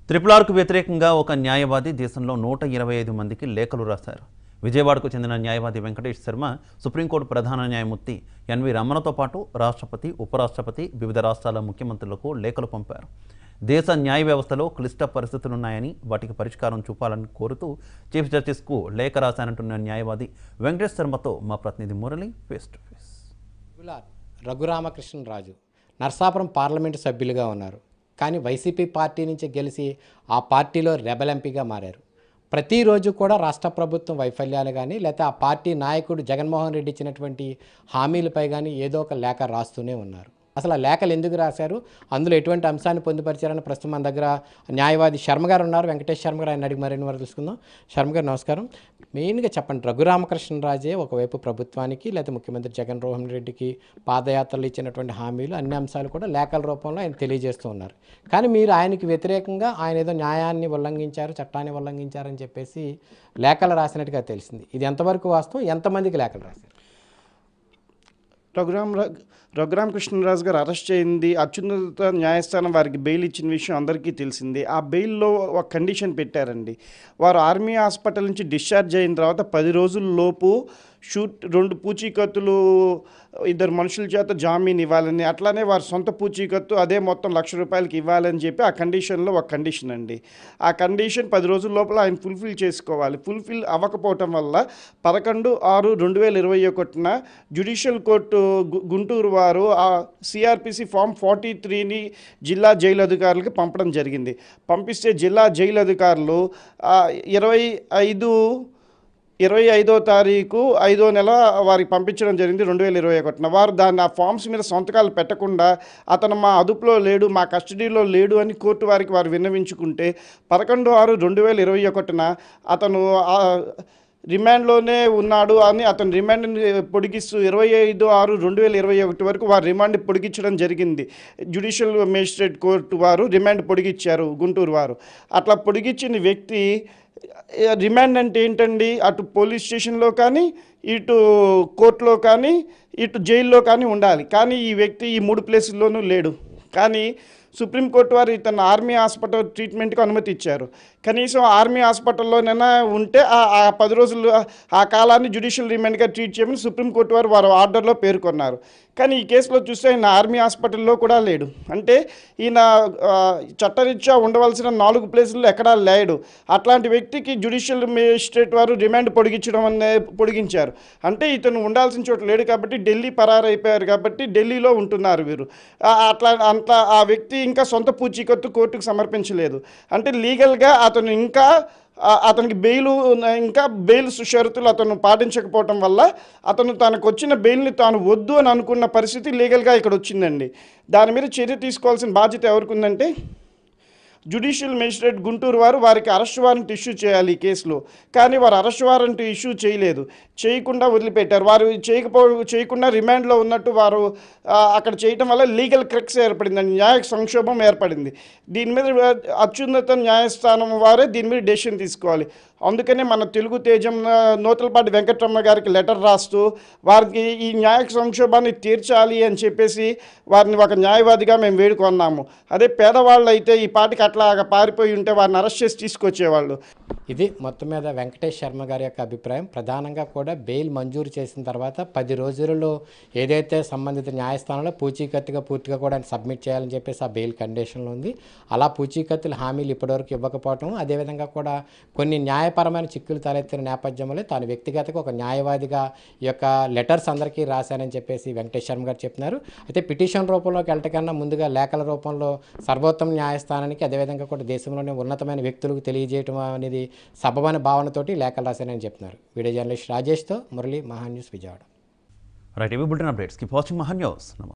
triple arc వ్యతిరేకంగా ఒక న్యాయవాది దేశంలో నూట ఇరవై ఐదు మందికి లేఖలు రాశారు విజయవాడకు చెందిన న్యాయవాది వెంకటేష్ శర్మ సుప్రీంకోర్టు ప్రధాన న్యాయమూర్తి ఎన్వి రమణతో పాటు రాష్ట్రపతి ఉపరాష్ట్రపతి వివిధ రాష్ట్రాల ముఖ్యమంత్రులకు లేఖలు పంపారు దేశ న్యాయ వ్యవస్థలో క్లిష్ట పరిస్థితులున్నాయని వాటికి పరిష్కారం చూపాలని కోరుతూ చీఫ్ జస్టిస్కు లేఖ రాశానంటున్న న్యాయవాది వెంకటేష్ శర్మతో మా ప్రతినిధి Murali face to face regular Raghuramakrishnaraju Narsapuram parliament సభ్యులుగా ఉన్నారు కానీ వైసీపీ పార్టీ నుంచి గెలిచి ఆ పార్టీలో రెబల్ ఎంపీగా మారారు ప్రతిరోజు కూడా రాష్ట్ర ప్రభుత్వం వైఫల్యాలు కానీ లేకపోతే ఆ పార్టీ నాయకుడు జగన్మోహన్ రెడ్డి ఇచ్చినటువంటి హామీలపై కానీ ఏదో ఒక లేఖ రాస్తూనే ఉన్నారు అసలు ఆ లేఖలు ఎందుకు రాశారు అందులో ఎటువంటి అంశాన్ని పొందుపరిచారని ప్రస్తుతం మన దగ్గర న్యాయవాది శర్మ గారు ఉన్నారు వెంకటేష్ శర్మ గారు ఆయన అడిగి మరిన్ని వరకు తెలుసుకుందాం శర్మ గారు నమస్కారం మెయిన్గా చెప్పండి రఘురామకృష్ణరాజే ఒకవైపు ప్రభుత్వానికి లేకపోతే ముఖ్యమంత్రి జగన్మోహన్ రెడ్డికి పాదయాత్రలు ఇచ్చినటువంటి హామీలు అన్ని అంశాలు కూడా లేఖల రూపంలో ఆయన తెలియజేస్తూ ఉన్నారు కానీ మీరు ఆయనకి వ్యతిరేకంగా ఆయన ఏదో న్యాయాన్ని ఉల్లంఘించారు చట్టాన్ని ఉల్లంఘించారని చెప్పేసి లేఖలు రాసినట్టుగా తెలిసింది ఇది ఎంతవరకు వాస్తవం ఎంతమందికి లేఖలు రాశారు రఘురామ్ రా- రఘురామ్ కృష్ణరాజు గారు అరెస్ట్ అయింది అత్యున్నత న్యాయస్థానం వారికి బెయిల్ ఇచ్చిన విషయం అందరికీ తెలిసింది ఆ బెయిల్లో ఒక కండిషన్ పెట్టారండి వారు ఆర్మీ హాస్పిటల్ నుంచి డిశ్చార్జ్ అయిన తర్వాత పది రోజుల లోపు షూట్ రెండు పూచీకత్తులు ఇద్దరు మనుషుల చేత జామీన్ ఇవ్వాలని అట్లానే వారి సొంత పూచీకత్తు అదే మొత్తం లక్ష రూపాయలకి ఇవ్వాలని చెప్పి ఆ కండిషన్లో ఒక కండిషన్ అండి ఆ కండిషన్ పది రోజుల లోపల ఆయన ఫుల్ఫిల్ చేసుకోవాలి ఫుల్ఫిల్ అవ్వకపోవటం వల్ల పదకొండు ఆరు రెండు వేల ఇరవై ఒకటిన జ్యుడిషియల్ కోర్టు గు- గుంటూరు వారు ఆ సిఆర్పిసి ఫామ్ ఫార్టీ త్రీని జిల్లా జైలు అధికారులకు పంపడం జరిగింది పంపిస్తే జిల్లా జైలు అధికారులు ఆ, ఇరవై ఐదు ఇరవై ఐదో తారీఖు ఐదో నెల వారికి పంపించడం జరిగింది రెండు వేల ఇరవై ఒకటిన వారు దాన్ని ఆ ఫామ్స్ మీద సంతకాలు పెట్టకుండా అతను మా అదుపులో లేడు మా కస్టడీలో లేడు అని కోర్టు వారికి వారు విన్నవించుకుంటే పదకొండు ఆరు రెండు వేల ఇరవై ఒకటిన అతను ఆ రిమాండ్లోనే ఉన్నాడు అని అతను రిమాండ్ని పొడిగిస్తూ ఇరవై ఐదు ఆరు రెండు వేల ఇరవై ఒకటి వరకు వారు రిమాండ్ పొడిగించడం జరిగింది జ్యుడిషియల్ మేజిస్ట్రేట్ కోర్టు వారు రిమాండ్ పొడిగించారు గుంటూరు వారు అట్లా పొడిగించిన వ్యక్తి ఏ, రిమాండ్ అంటే ఏంటండి అటు పోలీస్ స్టేషన్లో కానీ ఇటు కోర్టులో కానీ ఇటు జైల్లో కానీ ఉండాలి కానీ ఈ వ్యక్తి ఈ మూడు ప్లేసుల్లోనూ లేడు కానీ సుప్రీంకోర్టు వారు ఇతను ఆర్మీ హాస్పిటల్ ట్రీట్మెంట్కి అనుమతి ఇచ్చారు కనీసం ఆర్మీ హాస్పిటల్లోనైనా ఉంటే ఆ ఆ పది రోజులు ఆ కాలాన్ని జ్యుడిషియల్ రిమాండ్గా ట్రీట్ చేయమని సుప్రీంకోర్టు వారు వారు ఆర్డర్లో పేర్కొన్నారు కానీ ఈ కేసులో చూస్తే ఆయన ఆర్మీ హాస్పిటల్లో కూడా లేడు అంటే ఈయన ఆ, చట్టరీత్యా ఉండవలసిన నాలుగు ప్లేసుల్లో ఎక్కడా లేడు అట్లాంటి వ్యక్తికి జ్యుడిషియల్ మేజిస్ట్రేట్ వారు రిమాండ్ పొడిగించడం అనే పొడిగించారు అంటే ఇతను ఉండాల్సిన చోట లేడు కాబట్టి ఢిల్లీ పరారైపోయారు కాబట్టి ఢిల్లీలో ఉంటున్నారు వీరు ఆ, అట్లా అంత ఆ వ్యక్తి ఇంకా సొంత పూచీకత్తు కోర్టుకు సమర్పించలేదు అంటే లీగల్గా అతను ఇంకా ఆ, అతనికి బెయిల్ ఉన్న- ఇంకా బెయిల్ షరతులు అతను పాటించకపోవటం వల్ల అతను తనకు వచ్చిన బెయిల్ని తాను వద్దు అని అనుకున్న పరిస్థితి లీగల్గా ఇక్కడ వచ్చిందండి దాని మీద చర్య తీసుకోవాల్సిన బాధ్యత ఎవరికి ఉందంటే జ్యుడిషియల్ మేజిస్ట్రేట్ గుంటూరు వారు వారికి అరెస్ట్ వారెంట్ ఇష్యూ చేయాలి ఈ కేసులో కానీ వారు అరెస్ట్ వారెంట్ ఇష్యూ చేయలేదు చేయకుండా వదిలిపెట్టారు వారు చేయకపో చేయకుండా రిమాండ్లో ఉన్నట్టు వారు ఆ, అక్కడ చేయటం వల్ల లీగల్ క్రిక్స్ ఏర్పడిందండి న్యాయ సంక్షోభం ఏర్పడింది దీని మీద అత్యున్నత న్యాయస్థానం వారే దీని మీద డెసిషన్ తీసుకోవాలి అందుకనే మన తెలుగు తేజం ఆ, నూతలపాటి వెంకటరమణ గారికి లెటర్ రాస్తూ వారికి ఈ న్యాయ సంక్షోభాన్ని తీర్చాలి అని చెప్పేసి వారిని ఒక న్యాయవాదిగా మేము వేడుకొన్నాము అదే పేదవాళ్ళు అయితే ఈ పాటికి అట్లాగా పారిపోయి ఉంటే వారిని అరెస్ట్ చేసి తీసుకొచ్చేవాళ్ళు ఇది మొత్తం మీద వెంకటేష్ శర్మ గారి యొక్క అభిప్రాయం ప్రధానంగా కూడా బెయిల్ మంజూరు చేసిన తర్వాత పది రోజులలో ఏదైతే సంబంధిత న్యాయస్థానంలో పూచీకత్తుగా పూర్తిగా కూడా ఆయన సబ్మిట్ చేయాలని చెప్పేసి ఆ బెయిల్ కండిషన్లో ఉంది అలా పూచీకత్తుల హామీలు ఇప్పటివరకు ఇవ్వకపోవటం అదేవిధంగా కూడా కొన్ని న్యాయపరమైన చిక్కులు తలెత్తిన నేపథ్యంలో తాను వ్యక్తిగతంగా ఒక న్యాయవాదిగా ఈ యొక్క లెటర్స్ అందరికీ రాశానని చెప్పేసి వెంకటేష్ శర్మ గారు చెప్తున్నారు అయితే పిటిషన్ రూపంలోకి వెళ్ళటకన్నా ముందుగా లేఖల రూపంలో సర్వోత్తమ న్యాయస్థానానికి అదేవిధంగా కూడా దేశంలోనే ఉన్నతమైన వ్యక్తులకు తెలియజేయటం అనేది సబబనే భావనతోటి లేఖలు రాశానని చెప్తున్నారు వీడియో జర్నలిస్ట్ రాజేష్తో మురళి మహా న్యూస్ విజయవాడ రైట్ ఇవి bulletin updates keep watching Maha news నమస్తే